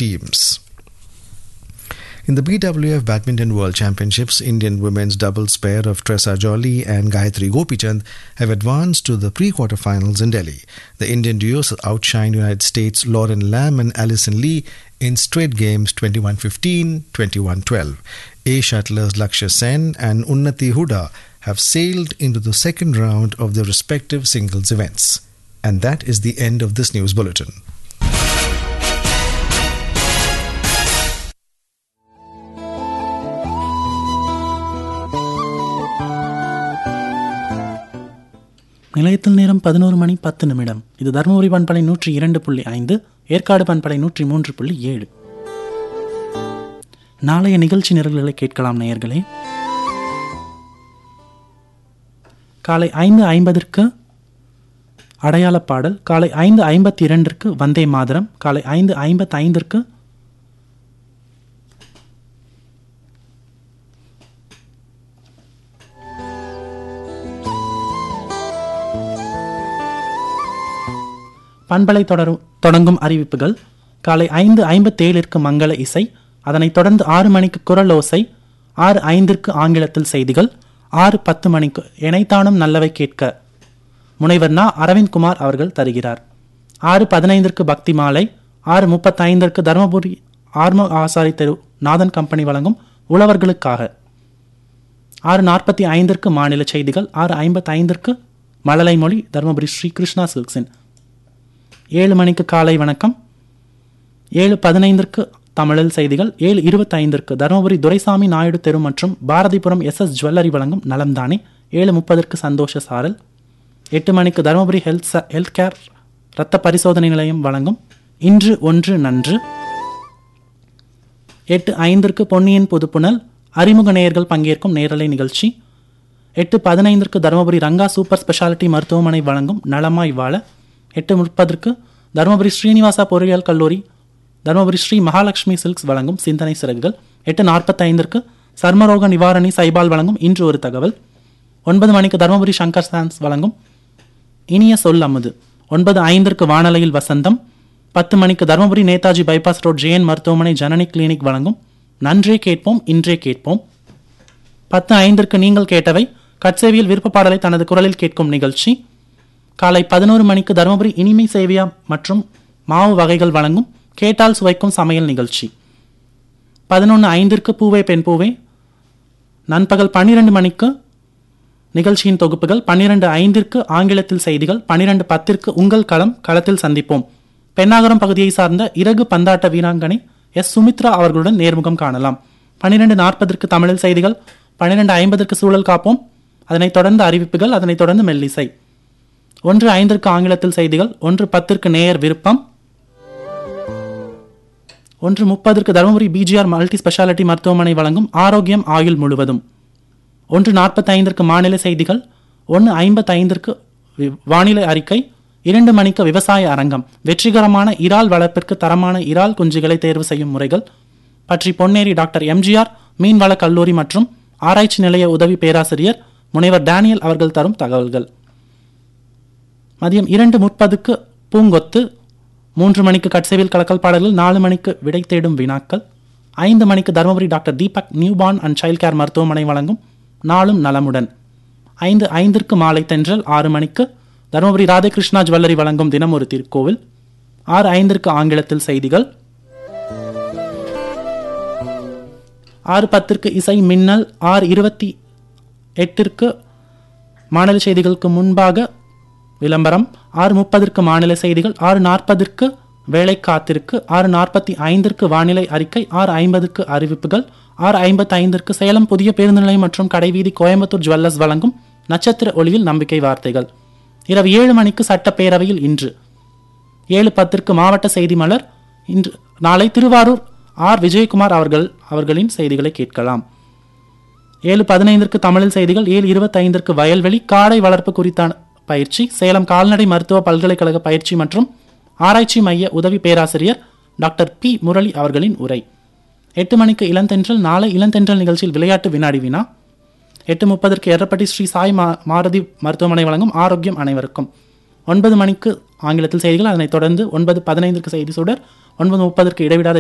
teams. In the BWF Badminton World Championships, Indian women's doubles pair of Tressa Jolly and Gayatri Gopichand have advanced to the pre-quarterfinals in Delhi. The Indian duos outshined United States Lauren Lamb and Alison Lee in straight games 21-15, 21-12. A shuttlers Lakshya Sen and Unnati Huda have sailed into the second round of their respective singles events. And that is the end of this news bulletin. நிலையத்தில் நேரம் பதினோரு மணி பத்து நிமிடம் இது தருமபுரி பண்பலை நூற்றி இரண்டு புள்ளி ஐந்து ஏற்காடு பண்பலை நூற்றி மூன்று புள்ளி ஏழு நாளைய நிகழ்ச்சி நிரல்களை கேட்கலாம் நேயர்களே காலை ஐந்து ஐம்பதற்கு அடையாள பாடல் காலை ஐந்து ஐம்பத்தி இரண்டிற்கு வந்தே மாதரம் காலை ஐந்து ஐம்பத்தி ஐந்திற்கு பண்பலை தொடரும் தொடங்கும் அறிவிப்புகள் காலை ஐந்து ஐம்பத்தேழிற்கு மங்கள இசை அதனைத் தொடர்ந்து ஆறு மணிக்கு குரல் ஓசை ஆறு ஐந்திற்கு ஆங்கிலத்தில் செய்திகள் ஆறு பத்து மணிக்கு இணைத்தானும் நல்லவை கேட்க முனைவர் நா அரவிந்த் குமார் அவர்கள் தருகிறார் ஆறு பதினைந்திற்கு பக்தி மாலை ஆறு முப்பத்தைந்திற்கு தருமபுரி ஆர்ம ஆசாரி தெரு நாதன் கம்பெனி வழங்கும் உழவர்களுக்காக ஆறு நாற்பத்தி ஐந்திற்கு மாநில செய்திகள் ஆறு ஐம்பத்தைந்திற்கு மழலை மொழி தருமபுரி ஸ்ரீ கிருஷ்ணா சில்க்ஸின் ஏழு மணிக்கு காலை வணக்கம் ஏழு பதினைந்திற்கு தமிழில் செய்திகள் ஏழு இருபத்தைந்திற்கு தருமபுரி துரைசாமி நாயுடு தெரு மற்றும் பாரதிபுரம் எஸ் எஸ் ஜுவல்லரி வழங்கும் நலம்தானே ஏழு முப்பதற்கு சந்தோஷ சாரல் எட்டு மணிக்கு தருமபுரி ஹெல்த் ச- ஹெல்த் கேர் இரத்த பரிசோதனை நிலையம் வழங்கும் இன்று ஒன்று நன்று எட்டு ஐந்திற்கு பொன்னியின் புதுப்புணல் அறிமுக நேயர்கள் பங்கேற்கும் நேரலை நிகழ்ச்சி எட்டு பதினைந்திற்கு தருமபுரி ரங்கா சூப்பர் ஸ்பெஷாலிட்டி மருத்துவமனை வழங்கும் நலமாய் வாழ எட்டு முப்பதற்கு தருமபுரி ஸ்ரீனிவாசா பொறியியல் கல்லூரி தருமபுரி ஸ்ரீ மகாலட்சுமி சில்க்ஸ் வழங்கும் சிந்தனை சிறகுகள் எட்டு நாற்பத்தைந்திற்கு சர்மரோக நிவாரணி சைபால் வழங்கும் இன்று ஒரு தகவல் ஒன்பது மணிக்கு தருமபுரி சங்கர் சான்ஸ் வழங்கும் இனிய சொல் அமுது ஒன்பது ஐந்திற்கு வானலையில் வசந்தம் பத்து மணிக்கு Dharmapuri Netaji bypass road J N மருத்துவமனை ஜனனி கிளினிக் வழங்கும் நன்றே கேட்போம் இன்றே கேட்போம் பத்து ஐந்திற்கு நீங்கள் கேட்டவை கட்சேவியில் விருப்ப பாடலை தனது குரலில் கேட்கும் நிகழ்ச்சி காலை பதினோரு மணிக்கு தருமபுரி இனிமை சேவியா மற்றும் மாவு வகைகள் வழங்கும் கேட்டால் சுவைக்கும் சமையல் நிகழ்ச்சி பதினொன்று ஐந்திற்கு பூவே பெண் பூவே நண்பகல் பன்னிரண்டு மணிக்கு நிகழ்ச்சியின் தொகுப்புகள் பன்னிரண்டு ஐந்திற்கு ஆங்கிலத்தில் செய்திகள் பன்னிரண்டு பத்திற்கு உங்கள் களம் களத்தில் சந்திப்போம் பெண்ணாகரம் பகுதியை சார்ந்த இறகு பந்தாட்ட வீராங்கனை எஸ் சுமித்ரா அவர்களுடன் நேர்முகம் காணலாம் பன்னிரண்டு நாற்பதற்கு தமிழில் செய்திகள் பன்னிரண்டு ஐம்பதற்கு சூழல் காப்போம் அதனைத் தொடர்ந்து அறிவிப்புகள் அதனைத் தொடர்ந்து மெல்லிசை ஒன்று ஐந்திற்கு ஆங்கிலத்தில் செய்திகள் ஒன்று பத்திற்கு நேயர் விருப்பம் ஒன்று முப்பதற்கு தருமபுரி பிஜிஆர் மல்டி ஸ்பெஷாலிட்டி மருத்துவமனை வழங்கும் ஆரோக்கியம் ஆயுள் முழுவதும் ஒன்று நாற்பத்தைந்திற்கு மாநில செய்திகள் ஒன்று ஐம்பத்தைந்திற்கு வி- வானிலை அறிக்கை இரண்டு மணிக்கு விவசாய அரங்கம் வெற்றிகரமான இறால் வளர்ப்பிற்கு தரமான இறால் குஞ்சுகளை தேர்வு செய்யும் முறைகள் பற்றி பொன்னேரி டாக்டர் எம்ஜிஆர் மீன்வள கல்லூரி மற்றும் ஆராய்ச்சி நிலைய உதவி பேராசிரியர் முனைவர் டேனியல் அவர்கள் தரும் தகவல்கள் மதியம் இரண்டு முப்பதுக்கு பூங்கொத்து மூன்று மணிக்கு கட்சேவில் கலக்கல் பாடல்கள் நாலு மணிக்கு விடை தேடும் வினாக்கள் ஐந்து மணிக்கு Dharmapuri doctor Deepak newborn and child care மருத்துவமனை வழங்கும் நாளும் நலமுடன் ஐந்து ஐந்திற்கு மாலை தென்றல் ஆறு மணிக்கு தருமபுரி ராதாகிருஷ்ணா ஜுவல்லரி வழங்கும் தினம் ஒரு திருக்கோவில் ஆறு ஐந்திற்கு ஆங்கிலத்தில் செய்திகள் ஆறு பத்திற்கு இசை மின்னல் ஆறு இருபத்தி எட்டிற்கு மாநில செய்திகளுக்கு முன்பாக விளம்பரம் ஆறு முப்பதற்கு மாநில செய்திகள் ஆறு நாற்பதற்கு வேலை காத்திருக்கு ஆறு நாற்பத்தி ஐந்திற்கு வானிலை அறிக்கை ஆறு ஐம்பதுக்கு அறிவிப்புகள் ஆறு ஐம்பத்தி ஐந்திற்கு சேலம் புதிய பேருந்து நிலையம் மற்றும் கடைவீதி கோயம்புத்தூர் ஜுவல்லர்ஸ் வழங்கும் நட்சத்திர ஒளியில் நம்பிக்கை வார்த்தைகள் இரவு ஏழு மணிக்கு சட்டப்பேரவையில் இன்று ஏழு பத்திற்கு மாவட்ட செய்தி மலர் இன்று நாளை திருவாரூர் ஆர் விஜயகுமார் அவர்கள் அவர்களின் செய்திகளை கேட்கலாம் ஏழு பதினைந்திற்கு தமிழில் செய்திகள் ஏழு இருபத்தைந்திற்கு வயல்வெளி காடை வளர்ப்பு குறித்தான பயிற்சி சேலம் கால்நடை மருத்துவ பல்கலைக்கழக பயிற்சி மற்றும் ஆராய்ச்சி மைய உதவி பேராசிரியர் டாக்டர் பி முரளி அவர்களின் உரை எட்டு மணிக்கு இளந்தென்றல் நாளை இளந்தென்றல் நிகழ்ச்சியில் விளையாட்டு வினாடி வினா எட்டு முப்பதற்கு எர்ரப்பட்டி ஸ்ரீ சாய் மா மாருதி மருத்துவமனை வழங்கும் ஆரோக்கியம் அனைவருக்கும் ஒன்பது மணிக்கு ஆங்கிலத்தில் செய்திகள் அதனைத் தொடர்ந்து ஒன்பது பதினைந்திற்கு செய்தி சுடர் ஒன்பது முப்பதற்கு இடைவிடாத